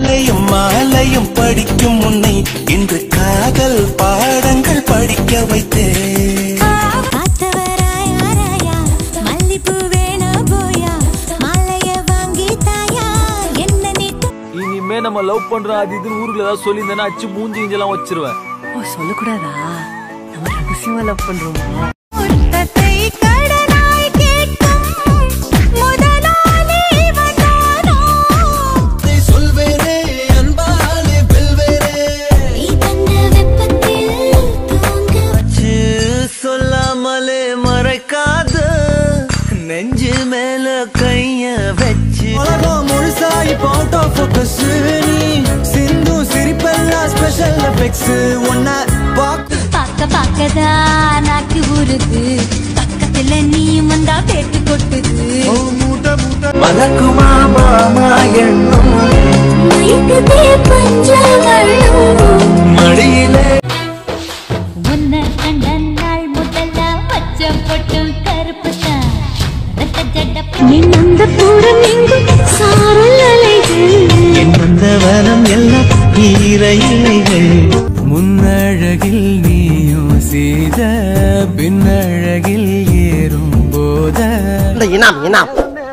மாலையும் மாலையும் படிக்கும் உன்னை இன்று காதல் பாடங்கள் படிக்க வைத்தேன் பார்த்தவராயாராயா மல்லிப்பூ வேணா போயா மாலைய வாங்கி தாயா என்ன நீ இனிமே நம்ம லவ் பண்றோம் அது இதுன்னு ஊருக்குள்ள ஏதாவது சொல்லியிருந்தேன்னா அச்சு மூஞ்சி கிஞ்செல்லாம் வச்சிருவேன் ஓ சொல்லக்கூடாதா நம்ம ரகசியமா லவ் பண்றோமா முத்தத்தை கடனாய் கேட்கும் முதலாளி வந்தானோ சொல்வேனே அன்பாலே வெல்வேனே நீ தந்த வெப்பத்தில் தூங்க சொல்லாமலே மறைக்காத நெஞ்சு மேல கைய வச்சு உலகம் முழுசா இப்போ அவுட் ஆஃப் ஃபோக்கஸ் நீ சிந்து சிரிப்பெல்லாம் ஸ்பெஷல் எஃபெக்ட்ஸ் ஒன்ன பாக்க பார்க்க பார்க்கதா நாக்கு ஊறுது பக்கத்துல நீயும் வந்தா பேட்டு கொட்டுது மலக்குமா மாமா எண்ணும் மயக்குதே பஞ்சவள்ளும் மடியிலே உன்னை கண்ட நாள் முதல்ல பச்ச பொட்டும் கருப்பு தான் என் அந்த பூரம் எங்கும் சாரல் அலைகள் என் வந்த வனம் எல்லாம் ஈர இலைகள் முன்னழகில் நீயும் செய்த பின்னழகில் ஏறும் போத இனாம் இனாம்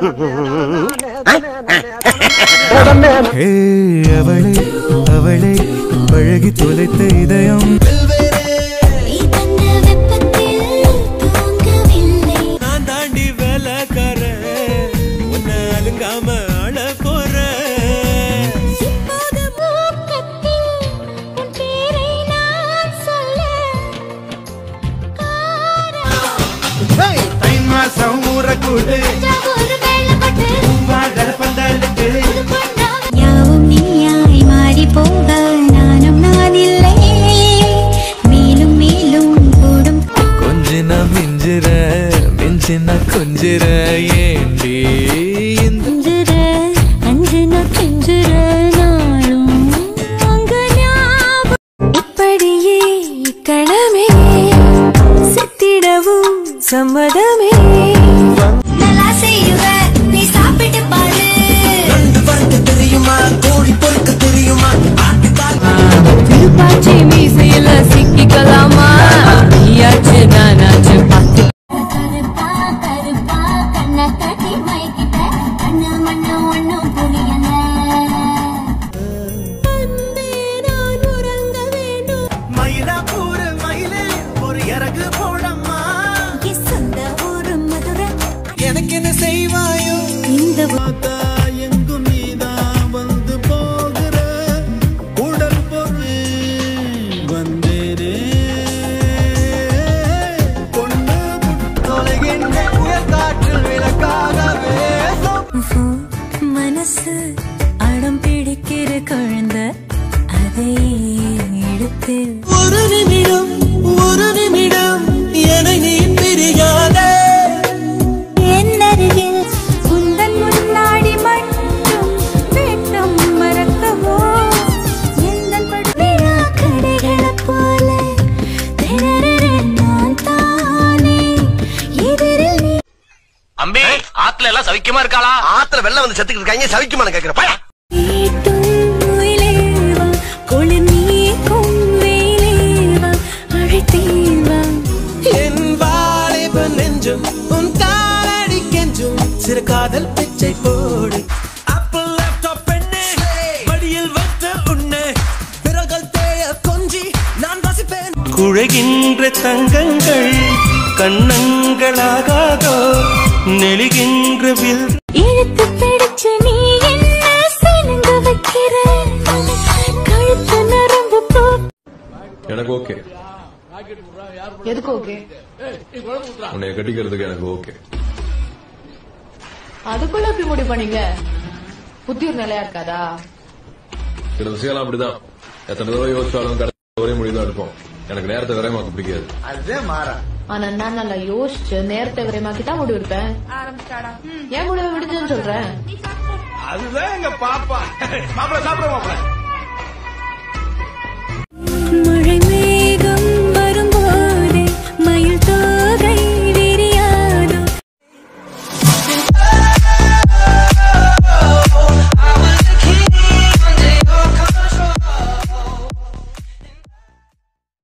ஹே, அவளே அவளே பழகி தொலைத்த இதயம் நீ தந்த வெப்பத்தில் தூங்கவில்லை நான் தாண்டி வேலைக்கார உன்னை அலுங்காம அழ போறேன் இப்போது மூக்கத்தில் உன் பேரை நான் சொல்ல தை மாசம் ஊறக்கூடு ஒரு வேலைப்பட்டு பந்தலுக்கு யாவும் நீயாய் மாறி போக நானும் நான் இல்லை மேலும் மேலும் கூடும் கொஞ்சின மிஞ்சிற மிஞ்சின கொஞ்சிற ஏண்டி இந்த அஞ்சுற அஞ்சுன பிஞ்சுற நாளும் அங்க ஞாபகம் இப்படியே இக்கணமே செத்திடவும் சம்மதமே நல்லா செய்யுவ நீ சாப்பிட்டு பாரு ரெண்டு பறக்க தெரியுமா கோழி பொறுக்க தெரியுமா திருப்பாச்சி மீசையில சிக்கிக்கலாமா நீயாச்சு நானாச்சு பார்த்து கருப்பா கருப்பா கண்ண கட்டி மயக்கிட்ட கண்ணு மண்ணு ஒண்ணும் புரியல அன்பே நான் உறங்க வேண்டும் மயிலா கூறு மயிலே ஒரு இறகு போடம்மா என் சொந்த ஊரு மதுரை எனக்கு என்ன செய்வாயோ இந்த ஊ- பார்த்தா எங்கும் நீதான் வந்து போகிற உடல் பொருள் வந்தேனே பொண்ணு தொலைகின்ற புயல் காற்றில் விளக்காகவே மனசு அடம் பிடிக்கிற குழந்தை அதை எடுத்து ஒரு நிமிடம் ஒரு நிமிடம் என்னை நீ பிரியாதே என் அருகில் உந்தன் முன்னாடி மட்டும் வேட்டம் மறக்கவோ எந்தன் படுவிழா கடைகளைப் போல திணறுறேன் நான் தானே எதிரில் நீ அம்பி ஆத்துல எல்லாம் சவிக்கமா இருக்காளா ஆத்திர வெள்ளம் வந்து செத்துக்கிட்டு இருக்காங்க சவிக்குமான்னு கேக்குற பையன் வீட்டும் உயிலேவா குளிர் நீக்கும் வெயிலேவா அழைத்தேவா என் வாலிப நெஞ்சும் உன் காலடி கெஞ்சும் சிறு காதல் பிச்சை போடு Apple laptop பெண்ணே, மடியில் வைத்த உன்னை, விரல்கள் தேய கொஞ்சி நான் ரசிப்பேன். குழைகின்ற தங்கங்கள் கண்ணங்களாகாதோ நெளிகின்ற வில் இழுத்து பிடிச்சு நீ என்ன சினுங்க வைக்கிற கழுத்து நரம்பு போ எனக்கு ஓகே எதுக்கு ஓகே உன்னைய கட்டிக்கிறதுக்கு எனக்கு ஓகே அதுக்குள்ள எப்படி முடிவு பண்ணீங்க புத்தி ஒரு நிலையா இருக்காதா சில விஷயம்லாம் அப்படிதான் எத்தனை தடவை யோசிச்சாலும் கடைசி ஒரே முடிவு தான் எடுப்போம் எனக்கு நேரத்தை விரைமாக்க பிடிக்காது அதே மாறா ஆனா நான் நல்லா யோசிச்சு நேரத்தை விரைமாக்கி தான் முடிவு எடுப்பேன் ஏன் முடிவை விடுச்சுன்னு சொல்றேன் அதுதான் எங்க பாப்பா மாப்பிள சாப்பிட மாப்பிள